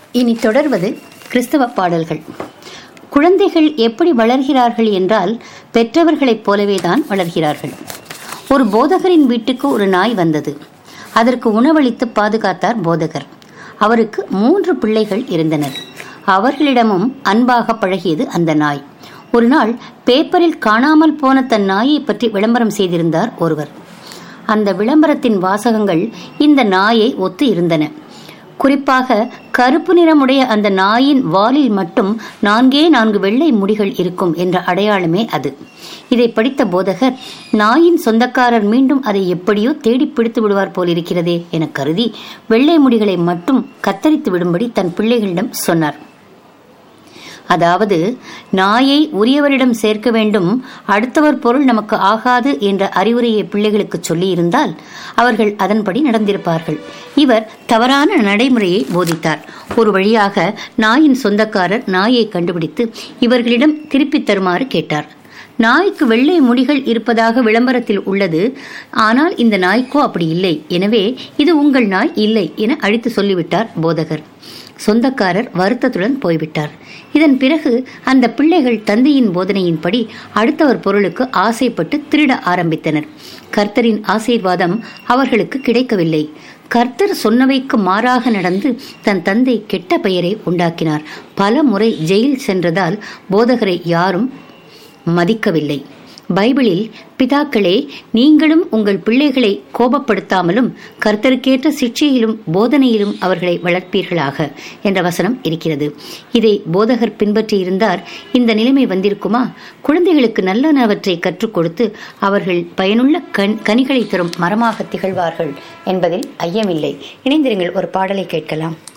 இனி தொடர்வது கிறிஸ்தவ பாடல்கள் குழந்தைகள் எப்படி வளர்கிறார்கள் என்றால் பெற்றவர்களைப் போலவேதான் வளர்கிறார்கள் ஒரு போதகரின் வீட்டுக்கு ஒரு நாய் வந்தது அதற்கு உணவளித்து பாதுகாத்தார் போதகர் அவருக்கு மூன்று பிள்ளைகள் இருந்தனர் அவர்களிடமும் அன்பாக பழகியது அந்த நாய் ஒரு நாள் பேப்பரில் காணாமல் போன தன் நாயை பற்றி விளம்பரம் செய்திருந்தார் ஒருவர் அந்த விளம்பரத்தின் வாசகங்கள் இந்த நாயை ஒத்து இருந்தன குறிப்பாக கருப்பு நிறமுடைய அந்த நாயின் வாலில் மட்டும் நான்கே நான்கு வெள்ளை முடிகள் இருக்கும் என்ற அடையாளமே அது இதை படித்த போதகர் நாயின் சொந்தக்காரர் மீண்டும் அதை எப்படியோ தேடி பிடித்து விடுவார் போலிருக்கிறதே என கருதி வெள்ளை முடிகளை மட்டும் கத்தரித்து விடும்படி தன் பிள்ளைகளிடம் சொன்னார் அதாவது நாயை உரியவரிடம் சேர்க்க வேண்டும் அடுத்தவர் பொருள் நமக்கு ஆகாது என்ற அறிவுரையை பிள்ளைகளுக்கு சொல்லியிருந்தால் அவர்கள் அதன்படி நடந்திருப்பார்கள் இவர் தவறான நடைமுறையை போதித்தார் ஒரு வழியாக நாயின் சொந்தக்காரர் நாயை கண்டுபிடித்து இவர்களிடம் திருப்பித் தருமாறு கேட்டார் நாய்க்கு வெள்ளை முடிகள் இருப்பதாக விளம்பரத்தில் உள்ளது ஆனால் இந்த நாய்க்கோ அப்படி இல்லை எனவே இது உங்கள் நாய் இல்லை என அழித்து சொல்லிவிட்டார் போதகர் சொந்தக்காரர் வருத்தத்துடன் போய்விட்டார் இதன் பிறகு அந்த பிள்ளைகள் தந்தையின் போதனையின்படி அடுத்தவர் பொருளுக்கு ஆசைப்பட்டு திருட ஆரம்பித்தனர் கர்த்தரின் ஆசீர்வாதம் அவர்களுக்கு கிடைக்கவில்லை கர்த்தர் சொன்னவைக்கு மாறாக நடந்து தன் தந்தை கெட்ட பெயரை உண்டாக்கினார் பல முறை ஜெயில் சென்றதால் போதகரை யாரும் மதிக்கவில்லை பைபிளில் பிதாக்களே நீங்களும் உங்கள் பிள்ளைகளை கோபப்படுத்தாமலும் கர்த்தருக்கேற்ற சிக்ஷையிலும் போதனையிலும் அவர்களை வளர்ப்பீர்களாக என்ற வசனம் இருக்கிறது இதை போதகர் பின்பற்றியிருந்தார் இந்த நிலைமை வந்திருக்குமா குழந்தைகளுக்கு நல்லனவற்றை கற்றுக் கொடுத்து அவர்கள் பயனுள்ள கண் கனிகளை தரும் மரமாக திகழ்வார்கள் என்பதில் ஐயமில்லை இணைந்திருங்கள் ஒரு பாடலை கேட்கலாம்